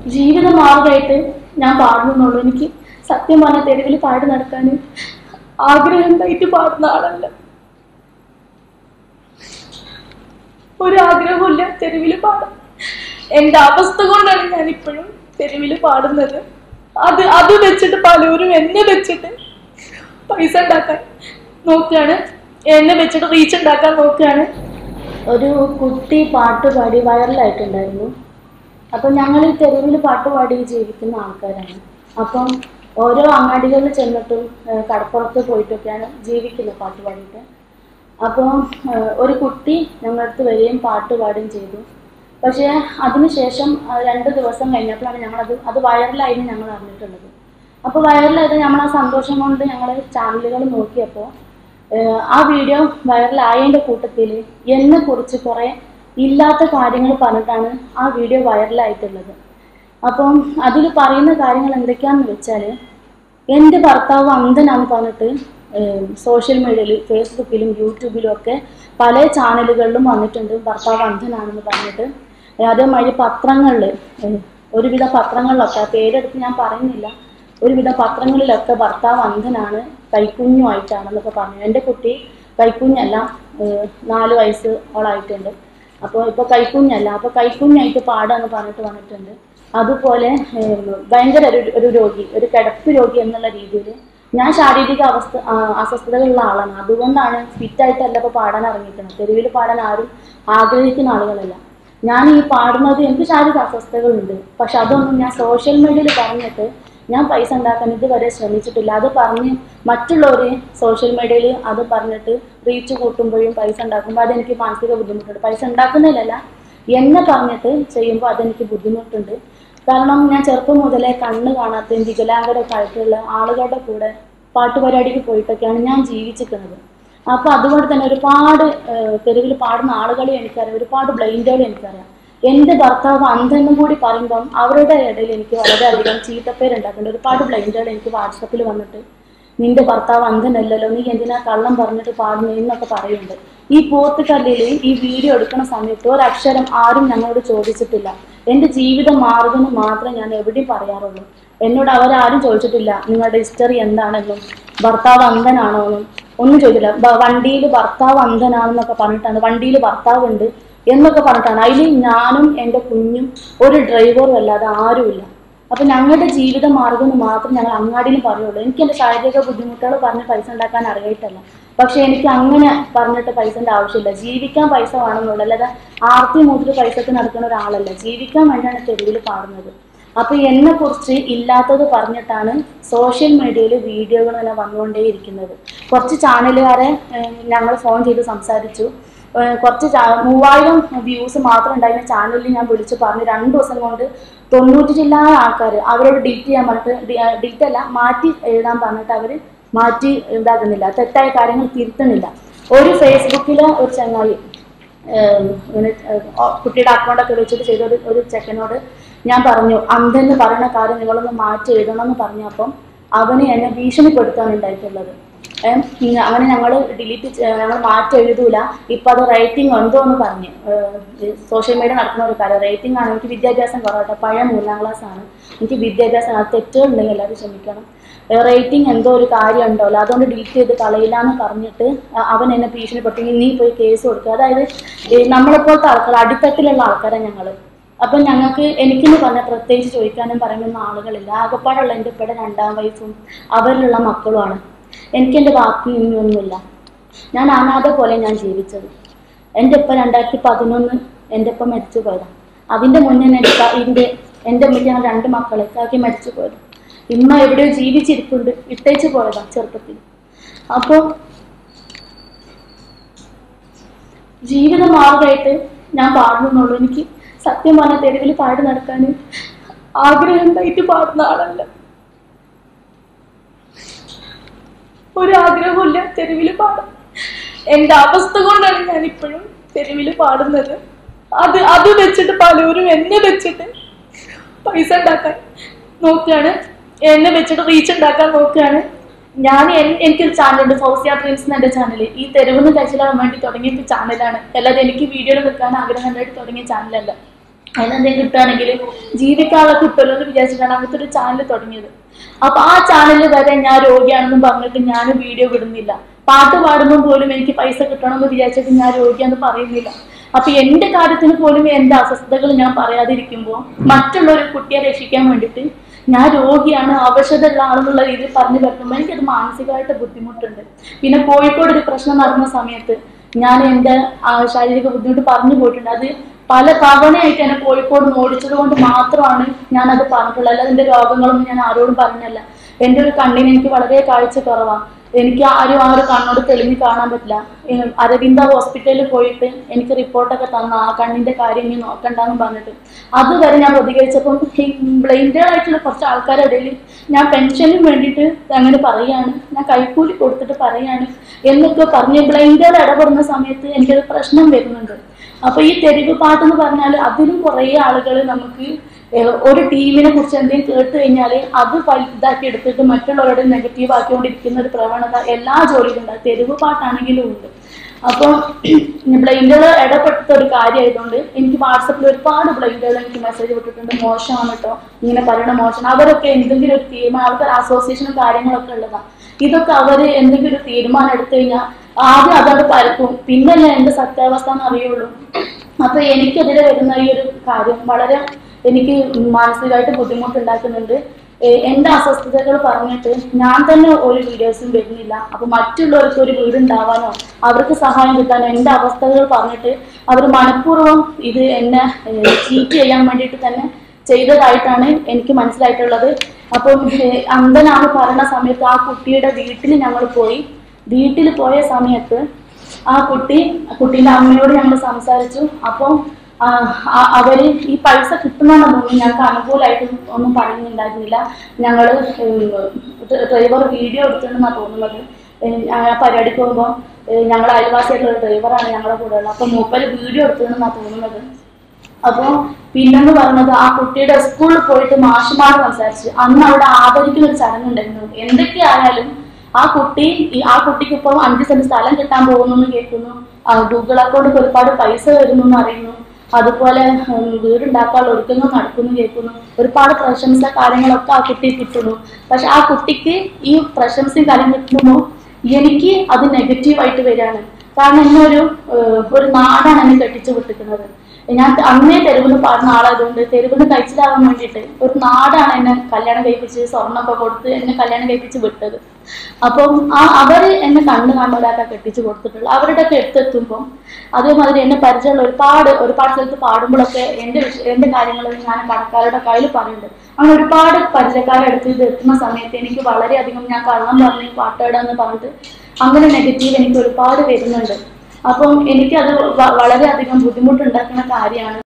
ജീവിത മാർഗമായിട്ട് ഞാൻ പാടുന്നുള്ളൂ എനിക്ക് സത്യം പറഞ്ഞ തെരുവിൽ പാടി നടക്കാൻ ആഗ്രഹം ഉണ്ടായിട്ട് പാടുന്ന ആളല്ല ഒരാഗ്രഹമില്ല തെരുവിൽ പാടാൻ എന്റെ അവസ്ഥ കൊണ്ടാണ് ഞാൻ ഇപ്പോഴും തെരുവിൽ പാടുന്നത് അത് അത് വെച്ചിട്ട് പലരും എന്നെ വെച്ചിട്ട് പൈസ ഉണ്ടാക്കാൻ നോക്കുകയാണ് എന്നെ വെച്ചിട്ട് റീച്ച് ഉണ്ടാക്കാൻ നോക്കുകയാണ് ഒരു കുട്ടി പാട്ട് പാടി വൈറലായിട്ടുണ്ടായിരുന്നു അപ്പം ഞങ്ങൾ ഈ തെരുവിൽ പാട്ട് പാടി ജീവിക്കുന്ന ആൾക്കാരാണ് അപ്പം ഓരോ അങ്ങാടികളിൽ ചെന്നിട്ടും ഏഹ് കടപ്പുറത്ത് പോയിട്ടൊക്കെയാണ് ജീവിക്കുന്നത് പാട്ട് പാടിയിട്ട് അപ്പോൾ ഒരു കുട്ടി ഞങ്ങളുടെ അടുത്ത് വരികയും പാട്ട് പാടുകയും ചെയ്തു പക്ഷേ അതിനുശേഷം ആ, രണ്ട് ദിവസം കഴിഞ്ഞപ്പോഴാണ് ഞങ്ങളത് അത് വൈറലായിരുന്നു ഞങ്ങൾ അറിഞ്ഞിട്ടുള്ളത് അപ്പോൾ വൈറലായത് നമ്മൾ ആ സന്തോഷം കൊണ്ട് ഞങ്ങൾ ചാനലുകൾ നോക്കിയപ്പോൾ ഏഹ് ആ വീഡിയോ വൈറലായതിൻ്റെ കൂട്ടത്തിൽ എന്നെ കുറിച്ച് കുറേ ഇല്ലാത്ത കാര്യങ്ങൾ പറഞ്ഞിട്ടാണ് ആ വീഡിയോ വൈറലായിട്ടുള്ളത് അപ്പം അതിൽ പറയുന്ന കാര്യങ്ങൾ എന്തൊക്കെയാണെന്ന് വെച്ചാൽ എൻ്റെ ഭർത്താവ് അന്ധനാന്ന് പറഞ്ഞിട്ട് സോഷ്യൽ മീഡിയയിൽ ഫേസ്ബുക്കിലും യൂട്യൂബിലും ഒക്കെ പല ചാനലുകളിലും വന്നിട്ടുണ്ട് ഭർത്താവ് അന്ധനാണെന്ന് പറഞ്ഞിട്ട് ഏഹ് അതേമാതിരി പത്രങ്ങളിൽ ഒരുവിധ പത്രങ്ങളിലൊക്കെ ആ പേരെടുത്ത് ഞാൻ പറയുന്നില്ല ഒരുവിധ പത്രങ്ങളിലൊക്കെ ഭർത്താവ് അന്ധനാണ് കൈക്കുഞ്ഞുമായിട്ടാണെന്നൊക്കെ പറഞ്ഞു എൻ്റെ കുട്ടി കൈക്കുഞ്ഞല്ല ഏഹ് നാല് വയസ്സ് ഓളായിട്ടുണ്ട് അപ്പോൾ ഇപ്പോൾ കൈക്കുഞ്ഞല്ല അപ്പോൾ കൈക്കുഞ്ഞായിട്ട് പാടാന്ന് പറഞ്ഞിട്ട് വന്നിട്ടുണ്ട് അതുപോലെ ഏഹ് ഭയങ്കര ഒരു ഒരു രോഗി ഒരു കിടപ്പ് രോഗി എന്നുള്ള രീതിയിൽ ഞാൻ ശാരീരിക അവസ്ഥ ആ, അസ്വസ്ഥതകളുള്ള ആളാണ് അതുകൊണ്ടാണ് ഫിറ്റായിട്ടല്ല ഇപ്പോൾ പാടാൻ ഇറങ്ങിയിരിക്കുന്നത് തെരുവിൽ പാടാൻ ആരും ആഗ്രഹിക്കുന്ന ആളുകളല്ല ഞാൻ ഈ പാടുന്നത് എനിക്ക് ശാരീരിക അസ്വസ്ഥതകളുണ്ട് പക്ഷെ അതൊന്നും ഞാൻ സോഷ്യൽ മീഡിയയിൽ പറഞ്ഞിട്ട് ഞാൻ പൈസ ഉണ്ടാക്കാൻ ഇതുവരെ ശ്രമിച്ചിട്ടില്ല അത് പറഞ്ഞ് മറ്റുള്ളവർ സോഷ്യൽ മീഡിയയിൽ അത് പറഞ്ഞിട്ട് റീച്ച് കൂട്ടുമ്പോഴും പൈസ ഉണ്ടാക്കുമ്പോൾ അതെനിക്ക് മാനസിക ബുദ്ധിമുട്ടുണ്ട് പൈസ ഉണ്ടാക്കുന്നതിലല്ല എന്നെ പറഞ്ഞിട്ട് ചെയ്യുമ്പോൾ അതെനിക്ക് ബുദ്ധിമുട്ടുണ്ട് കാരണം ഞാൻ ചെറുപ്പം മുതലേ കണ്ണ് കാണാത്തയും വികലാംഗരൊക്കെ ആയിട്ടുള്ള ആളുകളുടെ കൂടെ പാട്ടുപരിപാടിക്ക് പോയിട്ടൊക്കെയാണ് ഞാൻ ജീവിച്ചിരിക്കുന്നത് അപ്പൊ അതുകൊണ്ട് തന്നെ ഒരുപാട് ഏഹ്, തെരുവിൽ പാടുന്ന ആളുകളെ എനിക്കറിയാം ഒരുപാട് ബ്ലൈൻഡുകളെ എനിക്കറിയാം എന്റെ ഭർത്താവ് അന്ധെന്നും കൂടി പറയുമ്പം അവരുടെ ഇടയിൽ എനിക്ക് വളരെയധികം ചീത്തപ്പേരുണ്ടാക്കുന്നുണ്ട് ഒരുപാട് ബ്ലൈൻഡുകൾ എനിക്ക് വാട്സപ്പിൽ വന്നിട്ട് നിന്റെ ഭർത്താവ് അന്ധനല്ലല്ലോ നീ എന്തിനാ കള്ളം പറഞ്ഞിട്ട് പാടുന്നു എന്നൊക്കെ പറയുന്നുണ്ട് ഈ പോത്തുകല്ലിൽ ഈ വീഡിയോ എടുക്കുന്ന സമയത്ത് ഒരക്ഷരം ആരും ഞങ്ങളോട് ചോദിച്ചിട്ടില്ല എന്റെ ജീവിത മാർഗം മാത്രമേ ഞാൻ എവിടെയും പറയാറുള്ളൂ എന്നോട് അവരാരും ചോദിച്ചിട്ടില്ല നിങ്ങളുടെ ഹിസ്റ്ററി എന്താണെന്നും ഭർത്താവ് അന്ധനാണോ എന്നും ഒന്നും ചോദിച്ചില്ല വണ്ടിയിൽ ഭർത്താവ് അന്ധനാണെന്നൊക്കെ പറഞ്ഞിട്ടാണ് വണ്ടിയിൽ ഭർത്താവ് ഉണ്ട് എന്നൊക്കെ പറഞ്ഞിട്ടാണ് അതിൽ ഞാനും എൻ്റെ കുഞ്ഞും ഒരു ഡ്രൈവറും അല്ലാതെ ആരുമില്ല അപ്പൊ ഞങ്ങളുടെ ജീവിത മാർഗം എന്ന് മാത്രം ഞങ്ങൾ അങ്ങാടിയിൽ പറയുള്ളൂ എനിക്ക് എൻ്റെ ശാരീരിക ബുദ്ധിമുട്ടുകൾ പറഞ്ഞ് പൈസ ഉണ്ടാക്കാൻ അറിയിട്ടല്ല പക്ഷെ എനിക്ക് അങ്ങനെ പറഞ്ഞിട്ട് പൈസന്റെ ആവശ്യമില്ല ജീവിക്കാൻ പൈസ വേണമെന്നുള്ളൂ അല്ലാതെ ആർത്തി മൂത്തിട്ട് പൈസക്ക് നടക്കുന്ന ഒരാളല്ല ജീവിക്കാൻ വേണ്ടിയാണ് തെരുവിൽ പാടുന്നത് അപ്പൊ എന്നെ കുറിച്ച് ഇല്ലാത്തത് പറഞ്ഞിട്ടാണ് സോഷ്യൽ മീഡിയയിൽ വീഡിയോകൾ ഇങ്ങനെ വന്നുകൊണ്ടേയിരിക്കുന്നത് കുറച്ച് ചാനലുകാരെ ഞങ്ങൾ ഫോൺ ചെയ്ത് സംസാരിച്ചു ഏഹ് കുറച്ച് ചാ- മൂവായിരം വ്യൂസ് മാത്രം ഉണ്ടായിരുന്ന ചാനലിൽ ഞാൻ വിളിച്ച് പറഞ്ഞു രണ്ട് ദിവസം കൊണ്ട് തൊണ്ണൂറ്റി ചില്ലാ ആൾക്കാർ അവരോട് ഡിലീറ്റ് ചെയ്യാൻ പറഞ്ഞിട്ട് ഡിലീറ്റ് അല്ല മാറ്റി എഴുതാൻ പറഞ്ഞിട്ട് അവർ മാറ്റി ഇതാക്കുന്നില്ല തെറ്റായ കാര്യങ്ങൾ തിരുത്തുന്നില്ല ഒരു ഫേസ്ബുക്കിലെ ഒരു ചങ്ങായി ഏഹ് ഇങ്ങനെ ഏഹ് ഓ- കുട്ടിയുടെ അക്കൗണ്ടൊക്കെ വെച്ചിട്ട് ചെയ്ത ഒരു ഒരു ചെക്കനോട് ഞാൻ പറഞ്ഞു അന്ധെന്ന് പറയുന്ന കാര്യം നിങ്ങളൊന്ന് മാറ്റി എഴുതണം എന്ന് പറഞ്ഞപ്പം അവന് എന്നെ ഭീഷണിപ്പെടുത്താണ് ഉണ്ടായിട്ടുള്ളത് ഏഹ് ഇങ്ങ അങ്ങനെ ഞങ്ങൾ ഡിലീറ്റ് ഞങ്ങൾ മാറ്റി എഴുതൂല ഇപ്പം അത് റേറ്റിംഗ് ഉണ്ടോ എന്ന് പറഞ്ഞ് സോഷ്യൽ മീഡിയ നടക്കുന്ന ഒരു കാര്യം റേറ്റിംഗ് ആണ് എനിക്ക് വിദ്യാഭ്യാസം കുറവട്ടെ പഴയ മൂന്നാം ക്ലാസ് ആണ് എനിക്ക് വിദ്യാഭ്യാസം അത് തെറ്റുകളുണ്ടെങ്കിൽ എല്ലാവരും ക്ഷമിക്കണം റേറ്റിംഗ് എന്തോ ഒരു കാര്യം ഉണ്ടല്ലോ അതുകൊണ്ട് ഡിലീറ്റ് ചെയ്ത് കളയില്ല എന്ന് പറഞ്ഞിട്ട് അ- അവൻ എന്നെ ഭീഷണിപ്പെടുത്തി നീ പോയി കേസ് കൊടുക്കുക അതായത് ഈ നമ്മളെപ്പോലത്തെ ആൾക്കാർ അടിത്തട്ടിലുള്ള ആൾക്കാരാണ് ഞങ്ങൾ അപ്പം ഞങ്ങൾക്ക് എനിക്കെന്ന് പറഞ്ഞാൽ പ്രത്യേകിച്ച് ചോദിക്കാനും പറയാനൊന്നും ആളുകളില്ല ആകപ്പാടുള്ള എൻ്റെ ഇപ്പോഴും രണ്ടാം വയസ്സും അവരിലുള്ള മക്കളുമാണ് എനിക്ക് എൻ്റെ ബാക്കി ഒന്നുമില്ല ഞാൻ അനാഥ പോലെ ഞാൻ ജീവിച്ചത് എൻ്റെ ഇപ്പം രണ്ടായിരത്തി പതിനൊന്ന് എൻ്റെ ഇപ്പം മരിച്ചു പോയതാണ് അതിൻ്റെ മുന്നേ എൻ്റെ ഇക്ക- എൻ്റെ എൻ്റെ അമ്മയ്ക്ക് ഞാൻ രണ്ട് മക്കളെ കാക്കി മരിച്ചു പോയത് ഇമ്മ എവിടെയോ ജീവിച്ചിരിപ്പുണ്ട് ഇട്ടേച്ച് പോയതാ ചെറുപ്പത്തിൽ അപ്പോൾ ജീവിത മാർഗമായിട്ട് ഞാൻ പാടുന്നുള്ളൂ എനിക്ക് സത്യം പറഞ്ഞ തെരുവിൽ പാടി നടക്കാൻ ആഗ്രഹം ഉണ്ടായിട്ട് പാടുന്ന ആളല്ല ഒരാഗ്രഹമില്ല തെരുവിൽ പാടാൻ എൻ്റെ അവസ്ഥ കൊണ്ടാണ് ഞാൻ ഇപ്പോഴും തെരുവിൽ പാടുന്നത് അത് അത് വെച്ചിട്ട് പലരും എന്നെ വെച്ചിട്ട് പൈസ ഉണ്ടാക്കാൻ നോക്കുകയാണ് എന്നെ വെച്ചിട്ട് റീച്ച് ഉണ്ടാക്കാൻ നോക്കുകയാണ് ഞാൻ എൻ- എനിക്കൊരു ചാനലുണ്ട് ഫൗസിയ ഡ്രീംസ് എന്ന എൻ്റെ ചാനൽ ഈ തെരുവിന്ന് കഴിച്ചിടാൻ വേണ്ടി തുടങ്ങിയ ചാനലാണ് അല്ലാതെ എനിക്ക് വീഡിയോയിൽ നിൽക്കാൻ ആഗ്രഹം ഉണ്ടായിട്ട് തുടങ്ങിയ ചാനലല്ല അതിനെന്തെങ്കിലും കിട്ടുകയാണെങ്കിൽ ജീവിക്കാനുള്ള കിട്ടുമല്ലോ എന്ന് വിചാരിച്ചിട്ടാണ് അങ്ങനത്തെ ഒരു ചാനൽ തുടങ്ങിയത് അപ്പൊ ആ ചാനലിൽ വരെ ഞാൻ രോഗിയാണെന്നും പറഞ്ഞിട്ട് ഞാൻ വീഡിയോ വിടുന്നില്ല പാട്ട് പാടുമ്പോൾ പോലും എനിക്ക് പൈസ കിട്ടണമെന്ന് വിചാരിച്ചിട്ട് ഞാൻ രോഗിയാന്ന് പറയുന്നില്ല അപ്പൊ എന്റെ കാര്യത്തിന് പോലും എന്റെ അസ്വസ്ഥതകൾ ഞാൻ പറയാതിരിക്കുമ്പോൾ മറ്റുള്ള ഒരു കുട്ടിയെ രക്ഷിക്കാൻ വേണ്ടിയിട്ട് ഞാൻ രോഗിയാണ് അവശത ഉള്ള ആളെന്നുള്ള രീതിയിൽ പറഞ്ഞു വരുമ്പോൾ എനിക്കത് മാനസികമായിട്ട് ബുദ്ധിമുട്ടുണ്ട് പിന്നെ കോഴിക്കോട് ഒരു പ്രശ്നം നടന്ന സമയത്ത് ഞാൻ എൻ്റെ ആ, ശാരീരിക ബുദ്ധിമുട്ട് പറഞ്ഞു പോയിട്ടുണ്ട് അത് പല തവണയായിട്ട് എന്നെ കോഴിക്കോട് നിന്ന് ഓടിച്ചത് കൊണ്ട് മാത്രമാണ് ഞാൻ അത് പറഞ്ഞിട്ടുള്ളത് അല്ലാതെ എൻ്റെ രോഗങ്ങളൊന്നും ഞാൻ ആരോടും പറഞ്ഞല്ല എൻ്റെ ഒരു കണ്ണിന് എനിക്ക് വളരെ കാഴ്ച കുറവാണ് എനിക്ക് ആരും ആ ഒരു കണ്ണോട് തെളിഞ്ഞ് കാണാൻ പറ്റില്ല ഏഹ് അരവിന്ദ ഹോസ്പിറ്റലിൽ പോയിട്ട് എനിക്ക് റിപ്പോർട്ടൊക്കെ തന്ന ആ കണ്ണിന്റെ കാര്യം ഇനി നോക്കണ്ടെന്ന് പറഞ്ഞിട്ട് അതുവരെ ഞാൻ പ്രതികരിച്ചപ്പം ഈ ബ്ലൈൻഡഡ് ആയിട്ടുള്ള കുറച്ച് ആൾക്കാരുടെ ഇടയിൽ ഞാൻ പെൻഷനും വേണ്ടിയിട്ട് അങ്ങനെ പറയാണ് ഞാൻ കൈക്കൂലി കൊടുത്തിട്ട് പറയാണ് എന്നൊക്കെ പറഞ്ഞ് ബ്ലൈൻഡഡ് ഇടപെടുന്ന സമയത്ത് എനിക്കത് പ്രശ്നം വരുന്നുണ്ട് അപ്പൊ ഈ തെരുവ് പാട്ട് എന്ന് പറഞ്ഞാൽ അതിലും കുറേ ആളുകൾ നമുക്ക് ഏഹ് ഒരു ടീമിനെ കുറിച്ച് എന്തെങ്കിലും കേട്ട് കഴിഞ്ഞാൽ അത് വലുതാക്കി എടുത്തിട്ട് മറ്റുള്ളവരുടെ നെഗറ്റീവ് ആക്കിക്കൊണ്ടിരിക്കുന്ന ഒരു പ്രവണത എല്ലാ ജോലിയിലും ഉണ്ട് അത് തെരുവ് പാട്ടാണെങ്കിലും ഉണ്ട് അപ്പോൾ ബ്ലൈൻഡുകൾ ഇടപെട്ട ഒരു കാര്യമായതുകൊണ്ട് എനിക്ക് വാട്സപ്പിൽ ഒരുപാട് ബ്ലൈൻഡുകൾ എനിക്ക് മെസ്സേജ് വിട്ടിട്ടുണ്ട് മോശമാണ് കേട്ടോ ഇങ്ങനെ പറയണ മോശം അവരൊക്കെ എന്തെങ്കിലും ഒരു തീരുമാനം അവർക്ക് ഒരു അസോസിയേഷനും കാര്യങ്ങളൊക്കെ ഉള്ളതാണ് ഇതൊക്കെ അവർ എന്തെങ്കിലും ഒരു തീരുമാനം എടുത്തു കഴിഞ്ഞാൽ ആദ്യം അതോട് പരക്കും പിന്നല്ലേ എന്റെ സത്യാവസ്ഥ എന്ന് അറിയുള്ളൂ അപ്പൊ എനിക്കെതിരെ വരുന്ന ഈ ഒരു കാര്യം വളരെ എനിക്ക് മാനസികമായിട്ട് ബുദ്ധിമുട്ടുണ്ടാക്കുന്നുണ്ട് ഏഹ് എന്റെ അസ്വസ്ഥതകൾ പറഞ്ഞിട്ട് ഞാൻ തന്നെ ഒരു വീഡിയോസും വരുന്നില്ല അപ്പൊ മറ്റുള്ളവർക്ക് ഒരു വീടുണ്ടാവാനോ അവർക്ക് സഹായം കിട്ടാനോ എന്റെ അവസ്ഥകൾ പറഞ്ഞിട്ട് അവർ മനഃപൂർവ്വം ഇത് എന്നെ ചീറ്റ് ചെയ്യാൻ വേണ്ടിയിട്ട് തന്നെ ചെയ്തതായിട്ടാണ് എനിക്ക് മനസ്സിലായിട്ടുള്ളത് അപ്പം ഏഹ് അന്ധനാണ് പറയുന്ന സമയത്ത് ആ കുട്ടിയുടെ വീട്ടിൽ ഞങ്ങൾ പോയി വീട്ടിൽ പോയ സമയത്ത് ആ കുട്ടി കുട്ടീൻ്റെ അമ്മയോട് ഞങ്ങൾ സംസാരിച്ചു അപ്പം ആ, ആ- അവര് ഈ പൈസ കിട്ടുന്നതെന്ന് തോന്നി ഞങ്ങൾക്ക് അനുകൂലമായിട്ട് ഒന്നും പറയുന്നുണ്ടായിരുന്നില്ല ഞങ്ങൾ ഡ്രൈവർ വീഡിയോ എടുത്തിട്ടുണ്ടെന്നാണ് തോന്നുന്നത് ഏഹ് ആ പരിപാടിക്ക് പോകുമ്പോൾ ഞങ്ങൾ അയൽവാസിയായിട്ടുള്ള ഒരു ഡ്രൈവറാണ് ഞങ്ങളുടെ കൂടെ ഉള്ളത് അപ്പം മൂപ്പര് വീഡിയോ എടുത്തിട്ടുണ്ടെന്നാണ് തോന്നുന്നത് അപ്പൊ പിന്നെന്ന് പറഞ്ഞത് ആ കുട്ടിയുടെ സ്കൂളിൽ പോയിട്ട് മാഷുമാർ സംസാരിച്ചു അന്ന് അവിടെ ആദരിക്കുന്ന ഒരു ചടങ്ങുണ്ടായിരുന്നു എന്തൊക്കെയായാലും ആ കുട്ടി ഈ- ആ കുട്ടിക്ക് ഇപ്പം അഞ്ച് സെന്റ് സ്ഥലം കിട്ടാൻ പോകുന്നു എന്ന് കേൾക്കുന്നു ആ ഗൂഗിൾ അക്കൗണ്ടിൽ ഒരുപാട് പൈസ വരുന്നു എന്ന് അറിയുന്നു അതുപോലെ ഉം, വീടുണ്ടാക്കാനുള്ള ഒരുക്കങ്ങൾ നടക്കുന്നു കേൾക്കുന്നു ഒരുപാട് പ്രശംസ കാര്യങ്ങളൊക്കെ ആ കുട്ടിക്ക് കിട്ടുന്നു പക്ഷെ ആ കുട്ടിക്ക് ഈ പ്രശംസയും കാര്യം കിട്ടുമ്പോൾ എനിക്ക് അത് നെഗറ്റീവായിട്ട് വരികയാണ് കാരണം എന്നെ ഒരു ഏഹ്, ഒരു നാടാണ് എന്നെ കെട്ടിച്ചു വിട്ടിരിക്കുന്നത് ഞാൻ അന്നേ തെരുവിന് പാടുന്ന ആളായതുകൊണ്ട് തെരുവിന് കഴിച്ചിലാവാൻ വേണ്ടിയിട്ട് ഒരു നാടാണ് എന്നെ കല്യാണം കഴിപ്പിച്ച് സ്വർണ്ണമൊക്കെ കൊടുത്ത് എന്നെ കല്യാണം കഴിപ്പിച്ച് വിട്ടത് അപ്പം ആ അവർ എന്നെ കണ്ണ് കാണാതെ കെട്ടിച്ച് കൊടുത്തിട്ടുള്ളത് അവരുടെ ഒക്കെ എടുത്തെത്തുമ്പം അതേമാതിരി എന്നെ പരിചയമുള്ള ഒരുപാട് ഒരുപാട് സ്ഥലത്ത് പാടുമ്പോഴൊക്കെ എൻ്റെ വിഷ- എൻ്റെ കാര്യങ്ങൾ ഞാൻ കടക്കാരുടെ കയ്യിൽ പറയുന്നുണ്ട് അങ്ങനെ ഒരുപാട് പരിചയക്കാരെ അടുത്ത് ഇത് എത്തുന്ന സമയത്ത് എനിക്ക് വളരെയധികം ഞാൻ കള്ളം പറഞ്ഞ് പാട്ടാടാന്ന് പറഞ്ഞിട്ട് അങ്ങനെ നെഗറ്റീവ് എനിക്ക് ഒരുപാട് വരുന്നുണ്ട് അപ്പം എനിക്കത് വ- വളരെയധികം ബുദ്ധിമുട്ടുണ്ടാക്കുന്ന കാര്യമാണ്